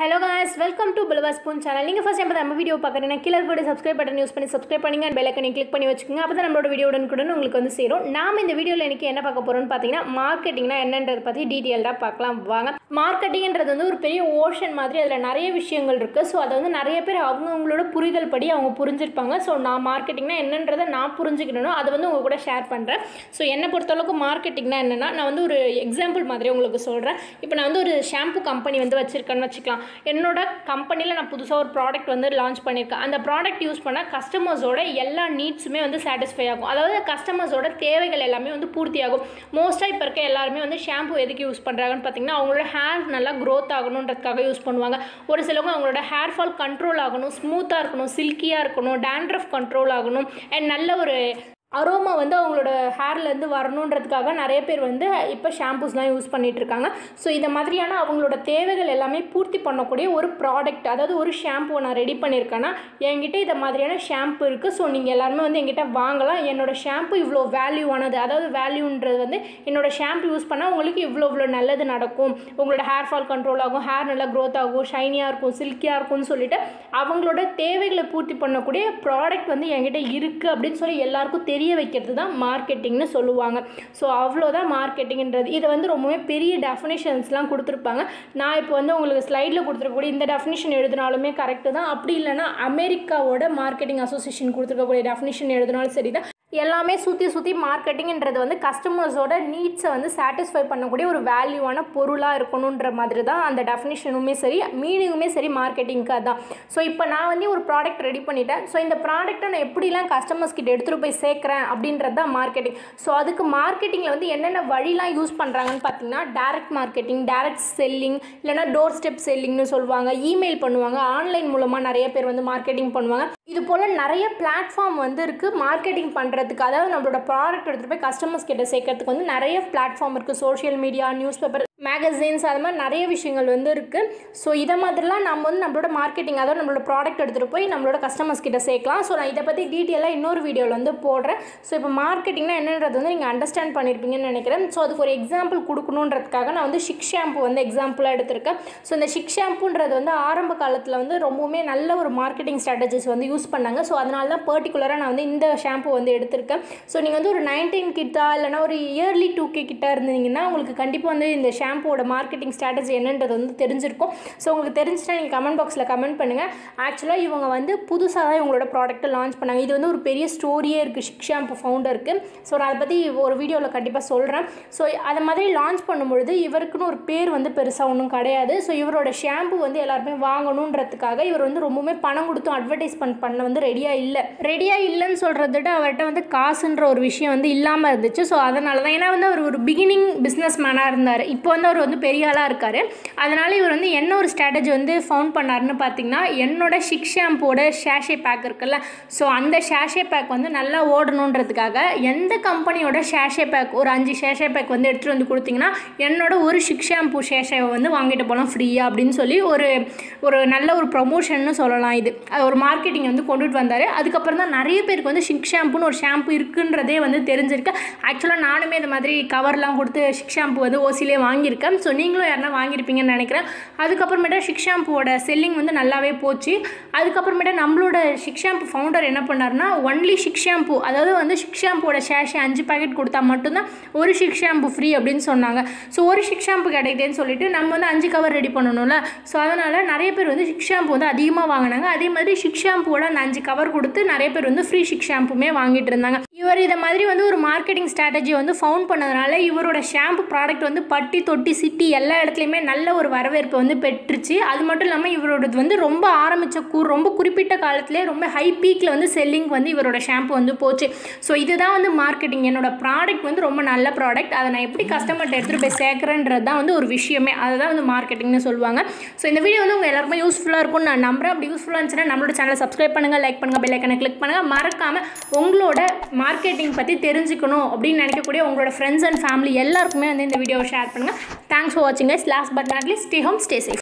hello guys welcome to flavour spoon channel நீங்கள் first time நம்ம video பார்க்குறீங்கன்னா கீழே கூட சப்ஸ்கிரைப் பட்டன் யூஸ் பண்ணி சப்ஸ்கிரைப் பண்ணிங்க அண்ட் பெல்லைக்கனை கிளிக் பண்ணி வச்சுக்கோங்க அப்போ தான் நம்மளோட வீடியோ உடனுக்குடன் உங்களுக்கு வந்து சேரும் நாம் இந்த வீடியோவில் எனக்கு என்ன பார்க்க போகிறோம்னு பார்த்தீங்கன்னா மார்க்கெட்டிங்னா என்னன்றதை பற்றி டீட்டெயில்டாக பார்க்கலாம் வாங்க மார்க்கெட்டிங்ன்றது வந்து ஒரு பெரிய ஓஷன் மாதிரி அதில் நிறைய விஷயங்கள் இருக்குது ஸோ அதை வந்து நிறைய பேர் அவங்கவுங்களோட புரிதல் படி அவங்க புரிஞ்சிருப்பாங்க ஸோ நான் மார்க்கெட்டிங்னா என்னன்றதை நான் புரிஞ்சுக்கணும் அதை வந்து உங்கள் கூட ஷேர் பண்ணுறேன் ஸோ என்னை பொறுத்தளவுக்கு மார்க்கெட்டிங்னா என்னென்னா நான் வந்து ஒரு எக்ஸாம்பிள் மாதிரி உங்களுக்கு சொல்கிறேன் இப்போ நான் வந்து ஒரு ஷாம்பு கம்பெனி வந்து வச்சுருக்கேன்னு வச்சுக்கலாம் என்னோட கம்பெனியில் நான் புதுசாக ஒரு ப்ராடக்ட் வந்து லான்ச் பண்ணியிருக்கேன் அந்த ப்ராடக்ட் யூஸ் பண்ணால் கஸ்டமர்ஸோட எல்லா நீட்ஸுமே வந்து சாட்டிஸ்ஃபை ஆகும் அதாவது கஸ்டமர்ஸோட தேவைகள் எல்லாமே வந்து பூர்த்தி ஆகும் மோஸ்ட்டாக இப்போ இருக்க எல்லாருமே வந்து ஷாம்பு எதுக்கு யூஸ் பண்ணுறாங்கன்னு பார்த்தீங்கன்னா அவங்களோட ஹேர் நல்லா க்ரோத் ஆகணுன்றதுக்காக யூஸ் பண்ணுவாங்க ஒரு சிலவங்க அவங்களோட ஹேர் ஃபால் கண்ட்ரோல் ஆகணும் ஸ்மூத்தாக இருக்கணும் சில்கியாக இருக்கணும் டேண்ட்ரஃப் கண்ட்ரோல் ஆகணும் அண்ட் நல்ல ஒரு அரோமா வந்து அவங்களோட ஹேர்லேருந்து வரணுன்றதுக்காக நிறைய பேர் வந்து இப்போ ஷாம்பூஸ்லாம் யூஸ் பண்ணிட்டு இருக்காங்க ஸோ இந்த மாதிரியான அவங்களோட தேவைகள் எல்லாமே பூர்த்தி பண்ணக்கூடிய ஒரு ப்ராடக்ட் அதாவது ஒரு ஷாம்புவை நான் ரெடி பண்ணியிருக்கேன்னா என்கிட்ட இந்த மாதிரியான ஷாம்பு இருக்குது ஸோ நீங்கள் எல்லாருமே வந்து என்கிட்ட வாங்கலாம் என்னோட ஷாம்பு இவ்வளோ வேல்யூவானது அதாவது வேல்யூன்றது வந்து என்னோட ஷாம்பு யூஸ் பண்ணால் உங்களுக்கு இவ்வளோ இவ்வளோ நல்லது நடக்கும் உங்களோட ஹேர் ஃபால் கண்ட்ரோல் ஆகும் ஹேர் நல்லா க்ரோத் ஆகும் ஷைனியாக இருக்கும் சில்கியாக இருக்கும்னு சொல்லிட்டு அவங்களோட தேவைகளை பூர்த்தி பண்ணக்கூடிய ப்ராடக்ட் வந்து என்கிட்ட இருக்குது அப்படின்னு சொல்லி எல்லாருக்கும் தெரிய வைக்கிறது தான் மார்க்கெட்டிங்னு சொல்லுவாங்க ஸோ அவ்வளோதான் மார்க்கெட்டிங்ன்றது இதை வந்து ரொம்பவே பெரிய டெஃபினேஷன்ஸ்லாம் கொடுத்துருப்பாங்க நான் இப்போ வந்து உங்களுக்கு ஸ்லைடில் கொடுத்துருக்கக்கூடிய இந்த டெஃபினேஷன் எழுதினாலுமே கரெக்டு தான் அப்படி இல்லைன்னா அமெரிக்காவோட மார்க்கெட்டிங் அசோசியேஷன் கொடுத்துருக்கக்கூடிய டெஃபினேஷன் எழுதினாலும் சரி தான் எல்லாமே சுற்றி சுற்றி மார்க்கெட்டிங்ன்றது வந்து கஸ்டமர்ஸோட நீட்ஸை வந்து சாட்டிஸ்ஃபை பண்ணக்கூடிய ஒரு வேல்யூவான பொருளாக இருக்கணுன்ற மாதிரி தான் அந்த டெஃபினிஷனுமே சரி மீனிங்குமே சரி மார்க்கெட்டிங்க்கு தான் ஸோ இப்போ நான் வந்து ஒரு ப்ராடக்ட் ரெடி பண்ணிட்டேன் ஸோ இந்த ப்ராடக்ட்டை நான் எப்படிலாம் கஸ்டமர்ஸ் கிட்ட எடுத்துகிட்டு போய் சேர்க்குறேன் அப்படின்றது தான் மார்க்கெட்டிங் ஸோ அதுக்கு மார்க்கெட்டிங்கில் வந்து என்னென்ன வழிலாம் யூஸ் பண்ணுறாங்கன்னு பார்த்தீங்கன்னா டேரக்ட் மார்க்கெட்டிங் டேரக்ட் செல்லிங் இல்லைனா டோர் ஸ்டெப் செல்லிங்னு சொல்லுவாங்க இமெயில் பண்ணுவாங்க ஆன்லைன் மூலமாக நிறைய பேர் வந்து மார்க்கெட்டிங் பண்ணுவாங்க இது போல் நிறைய பிளாட்ஃபார்ம் வந்து இருக்குது மார்க்கெட்டிங் பண்ணுறதுக்கு அதாவது நம்மளோட ப்ராடக்ட் எடுத்துகிட்டு போய் கஸ்டமர்ஸ் கிட்ட சேர்க்கறதுக்கு வந்து நிறைய பிளாட்ஃபார்ம் இருக்குது social media newspaper magazines அது மாதிரி நிறைய விஷயங்கள் வந்து இருக்குது ஸோ இதை மாதிரிலாம் நம்ம வந்து நம்மளோட மார்க்கெட்டிங் அதாவது நம்மளோட ப்ராடக்ட் எடுத்துகிட்டு போய் நம்மளோட கஸ்டமர்ஸ் கிட்ட சேர்க்கலாம் ஸோ நான் இதை பற்றி டீட்டெயிலாக இன்னொரு வீடியோவில் வந்து போடுறேன் ஸோ இப்போ மார்க்கெட்டிங்னா என்னன்றது வந்து நீங்கள் அண்டர்ஸ்டாண்ட் பண்ணியிருப்பீங்கன்னு நினைக்கிறேன் ஸோ அதுக்கு ஒரு எக்ஸாம்பிள் கொடுக்கணுன்றதுக்காக நான் வந்து ஷிக் ஷாம்பு வந்து எக்ஸாம்பிளாக எடுத்திருக்கேன் ஸோ இந்த ஷிக் ஷாம்புன்றது வந்து ஆரம்ப காலத்தில் வந்து ரொம்பவுமே நல்ல ஒரு மார்க்கெட்டிங் ஸ்ட்ராட்டஜிஸ் வந்து யூஸ் பண்ணாங்க ஸோ அதனால தான் பர்டிகுலராக நான் வந்து இந்த ஷாம்பு வந்து எடுத்திருக்கேன் ஸோ நீங்கள் வந்து ஒரு நைன்டீன் கிட்டா இல்லைனா ஒரு இயர்லி டூ கே கிட்ட இருந்தீங்கன்னா உங்களுக்கு கண்டிப்பாக வந்து இந்த ஷாம்புவோட மார்க்கெட்டிங் ஸ்ட்ராட்டஜி என்னன்றது வந்து தெரிஞ்சிருக்கும் ஸோ உங்களுக்கு தெரிஞ்சுட்டா நீங்கள் கமெண்ட் பாக்ஸில் கமெண்ட் பண்ணுங்கள் ஆக்சுவலாக இவங்க வந்து புதுசாக தான் இவங்களோட ப்ராடக்ட்டை லான்ச் பண்ணாங்க இது வந்து ஒரு பெரிய ஸ்டோரியே இருக்குது ஷிக் ஷாம்பு ஃபவுண்டருக்கு ஸோ நான் அதை பற்றி ஒரு வீடியோவில் கண்டிப்பாக சொல்கிறேன் ஸோ அதை மாதிரி லான்ச் பண்ணும்பொழுது இவருக்குன்னு ஒரு பேர் வந்து பெருசாக ஒன்றும் கிடையாது ஸோ இவரோட ஷாம்பு வந்து எல்லாருமே வாங்கணுன்றதுக்காக இவர் வந்து ரொம்பவுமே பணம் கொடுத்தும் அட்வர்டைஸ்மெண்ட் பண்ண வந்து ரெடியாக இல்லை ரெடியாக இல்லைன்னு சொல்கிறத விட அவர்கிட்ட வந்து காசுன்ற ஒரு விஷயம் வந்து இல்லாமல் இருந்துச்சு ஸோ அதனால தான் ஏன்னா வந்து அவர் ஒரு பிகினிங் பிஸ்னஸ் மேனாக இருந்தார் இப்போ வந்து அவர் வந்து பெரிய ஆளாக இருக்கார் அதனால் இவர் வந்து என்ன ஒரு ஸ்ட்ராட்டஜி வந்து ஃபவுண்ட் பண்ணாருன்னு பார்த்தீங்கன்னா என்னோட ஷிக் ஷாம்போட ஷேஷே பேக் இருக்குல்ல ஸோ அந்த ஷேஷே பேக் வந்து நல்லா ஓடணுன்றதுக்காக எந்த கம்பெனியோட ஷேஷே பேக் ஒரு அஞ்சு ஷேஷே பேக் வந்து எடுத்துகிட்டு வந்து கொடுத்தீங்கன்னா என்னோட ஒரு ஷிக் ஷாம்பு ஷேஷேவை வந்து வாங்கிட்டு போகலாம் ஃப்ரீயாக அப்படின்னு சொல்லி ஒரு ஒரு நல்ல ஒரு ப்ரொமோஷன்னு சொல்லலாம் இது அது ஒரு மார்க்கெட்டிங் வந்து கொண்டுட்டு வந்தார் அதுக்கப்புறம் தான் நிறைய பேருக்கு வந்து ஷிக் ஷாம்புன்னு ஒரு ஷாம்பு இருக்குன்றதே வந்து தெரிஞ்சிருக்கு ஆக்சுவலாக நானுமே இந்த மாதிரி கவர்லாம் கொடுத்து ஷிக் ஷாம்பு வந்து ஓசிலே வாங்கியிருக்கேன் ஸோ நீங்களும் யாருனா வாங்கியிருப்பீங்கன்னு நினைக்கிறேன் அதுக்கப்புறமேட்டா ஷிக் ஷாம்புவோட செல்லிங் வந்து நல்லாவே போச்சு அதுக்கப்புறமேட்டா நம்மளோட ஷிக் ஷாம்பு ஃபவுண்டர் என்ன பண்ணார்னா ஒன்லி ஷிக் ஷாம்பு அதாவது வந்து ஷிக் ஷாம்புவோட ஷேஷே அஞ்சு பாக்கெட் கொடுத்தா மட்டும்தான் ஒரு ஷிக் ஷாம்பு ஃப்ரீ அப்படின்னு சொன்னாங்க ஸோ ஒரு ஷிக் ஷாம்பு கிடைக்குதுன்னு சொல்லிட்டு நம்ம வந்து அஞ்சு கவர் ரெடி பண்ணணும்ல ஸோ அதனால் நிறைய பேர் வந்து ஷிக் ஷாம்பு வந்து அதிகமாக வாங்கினாங்க அதே மாதிரி ஷிக் ஷாம்புவோட அந்த அஞ்சு கவர் கொடுத்து நிறைய பேர் வந்து ஃப்ரீ ஷிக் ஷாம்புமே வாங்கிட்டு இருந்தாங்க இவர் இதை மாதிரி வந்து ஒரு மார்க்கெட்டிங் ஸ்ட்ராட்டஜி வந்து ஃபவுண்ட் பண்ணதுனால இவரோட ஷாம்பு ப்ராடக்ட் வந்து பட்டி தொட்டி சிட்டி எல்லா இடத்துலையுமே நல்ல ஒரு வரவேற்பு வந்து பெற்றுச்சு அது மட்டும் இல்லாமல் இவரோடது வந்து ரொம்ப ஆரம்பித்த கூ ரொம்ப குறிப்பிட்ட காலத்திலே ரொம்ப ஹை பீக்கில் வந்து செல்லிங் வந்து இவரோட ஷாம்பு வந்து போச்சு ஸோ இதுதான் வந்து மார்க்கெட்டிங் என்னோட ப்ராடக்ட் வந்து ரொம்ப நல்ல ப்ராடக்ட் அதை நான் எப்படி கஸ்டமர்கிட்ட எடுத்துகிட்டு போய் சேர்க்குறேன்றது தான் வந்து ஒரு விஷயமே அதை தான் வந்து மார்க்கெட்டிங்னு சொல்லுவாங்க ஸோ இந்த வீடியோ வந்து உங்கள் எல்லாருக்குமே யூஸ்ஃபுல்லாக இருக்கும்னு நான் நம்புறேன் அப்படி யூஸ்ஃபுல்லாக இருந்துச்சுன்னா நம்மளோட சேனலை சப்ஸ்கிரைப் பண்ணுங்கள் லைக் பண்ணுங்கள் பெல் ஐக்கனை கிளிக் பண்ணுங்கள் மறக்காமல் உங்களோட மார்க்கெட்டிங் பற்றி தெரிஞ்சுக்கணும் அப்படின்னு நினைக்கக்கூடிய உங்களோட ஃப்ரெண்ட்ஸ் அண்ட் ஃபேமிலி எல்லாருக்குமே வந்து இந்த வீடியோவை ஷேர் பண்ணுங்கள் தேங்க்ஸ் ஃபார் வாட்சிங் guys last but not least stay home stay safe